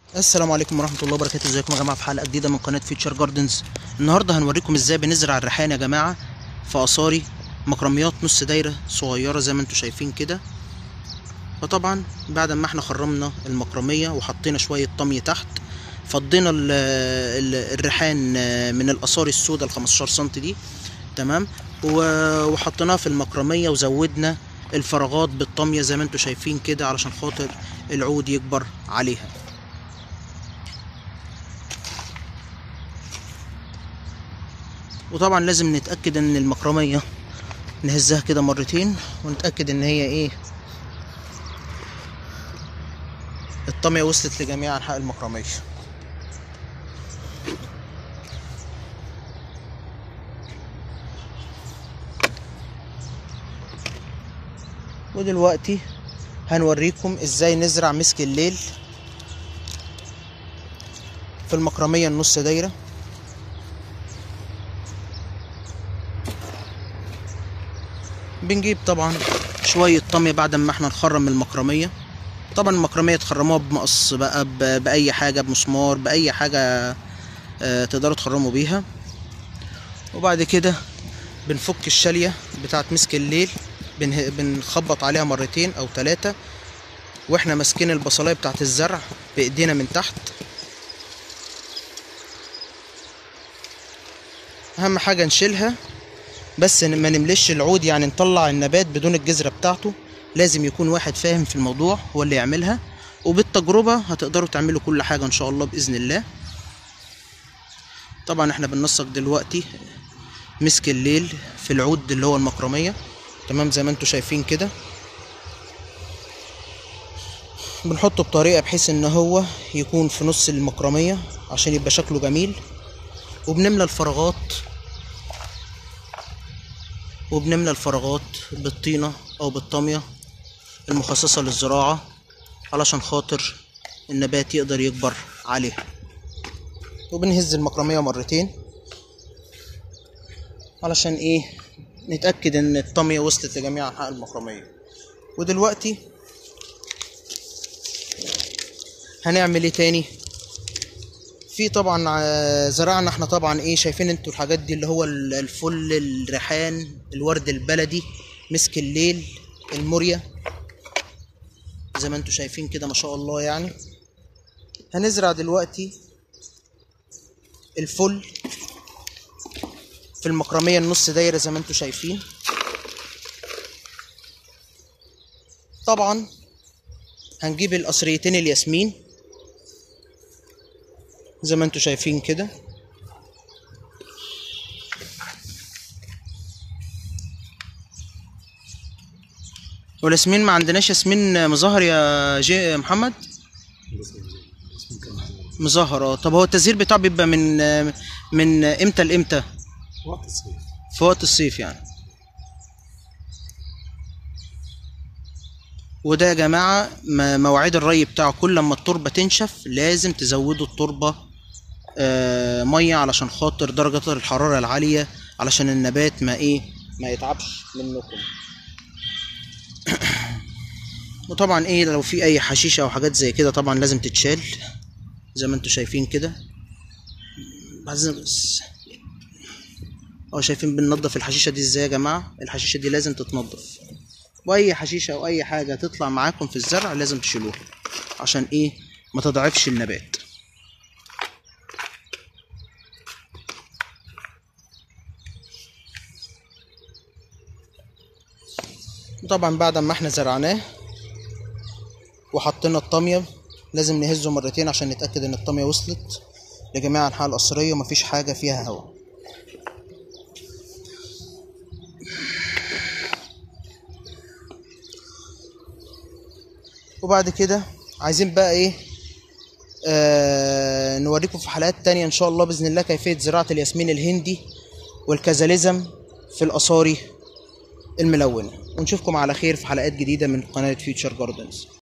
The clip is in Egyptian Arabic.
السلام عليكم ورحمة الله وبركاته ازيكم يا جماعة في حلقة جديدة من قناة فيوتشر جاردنز النهاردة هنوريكم ازاي بنزرع الريحان يا جماعة في قصاري مكرميات نص دايرة صغيرة زي ما انتم شايفين كده فطبعا بعد ما احنا خرمنا المكرمية وحطينا شوية طمي تحت فضينا ال- ال- الريحان من القصاري السوداء ال 15 سم دي تمام و- وحطيناها في المكرمية وزودنا الفراغات بالطمية زي ما انتم شايفين كده علشان خاطر العود يكبر عليها وطبعا لازم نتأكد ان المكرمية نهزها كده مرتين ونتأكد ان هي ايه الطمية وصلت لجميع انحاء المكرمية ودلوقتي هنوريكم ازاي نزرع مسك الليل في المكرمية النص دايرة بنجيب طبعا شوية طمي بعد ما احنا نخرم المكرمية طبعا المكرمية تخرموها بمقص بقى ب- بأي حاجة بمسمار بأي حاجة اه تقدروا تخرموا بيها وبعد كده بنفك الشالية بتاعت مسك الليل بنه- بنخبط عليها مرتين أو ثلاثة واحنا ماسكين البصلاية بتاعت الزرع بإيدينا من تحت أهم حاجة نشيلها بس ن- ما نملش العود يعني نطلع النبات بدون الجذرة بتاعته لازم يكون واحد فاهم في الموضوع هو اللي يعملها وبالتجربة هتقدروا تعملوا كل حاجة ان شاء الله بإذن الله طبعا احنا بننسق دلوقتي مسك الليل في العود اللي هو المكرمية تمام زي ما انتوا شايفين كده بنحطه بطريقة بحيث ان هو يكون في نص المكرمية عشان يبقى شكله جميل وبنملى الفراغات وبنملى الفراغات بالطينة أو بالطمية المخصصة للزراعة علشان خاطر النبات يقدر يكبر عليها وبنهز المكرمية مرتين علشان ايه نتأكد ان الطمية وصلت لجميع أنحاء المكرمية ودلوقتي هنعمل ايه تاني في طبعا آه، زرعنا احنا طبعا ايه شايفين انتوا الحاجات دي اللي هو ال- الفل الريحان الورد البلدي مسك الليل الموريا زي ما انتوا شايفين كده ما شاء الله يعني هنزرع دلوقتي الفل في المكرمية النص دايرة زي ما انتوا شايفين طبعا هنجيب القصريتين الياسمين زي ما انتوا شايفين كده والياسمين ما عندناش ياسمين مظهر يا جي محمد مظهر اه طب هو التزهير بتاعه بيبقى من من امتى لامتى وقت الصيف في وقت الصيف يعني وده يا جماعة م- مواعيد الري بتاعه كل لما التربة تنشف لازم تزودوا التربة آه، مية علشان خاطر درجة الحرارة العالية علشان النبات ما ايه ما يتعبش منكم وطبعا ايه لو في اي حشيشة او حاجات زي كده طبعا لازم تتشال زي ما انتوا شايفين كده بعدين بس اه شايفين بننضف الحشيشة دي ازاي يا جماعة الحشيشة دي لازم تتنضف واي حشيشة او اي حاجة تطلع معاكم في الزرع لازم تشيلوها عشان ايه ما تضعفش النبات طبعا بعد ما احنا زرعناه وحطينا الطمية لازم نهزه مرتين عشان نتأكد ان الطمية وصلت لجميع انحاء القصرية ومفيش حاجة فيها هواء وبعد كده عايزين بقى ايه آه نوريكم في حلقات تانية ان شاء الله باذن الله كيفية زراعة الياسمين الهندي والكازاليزم في القصاري الملونة ونشوفكم على خير في حلقات جديدة من قناة فيوتشر جاردنز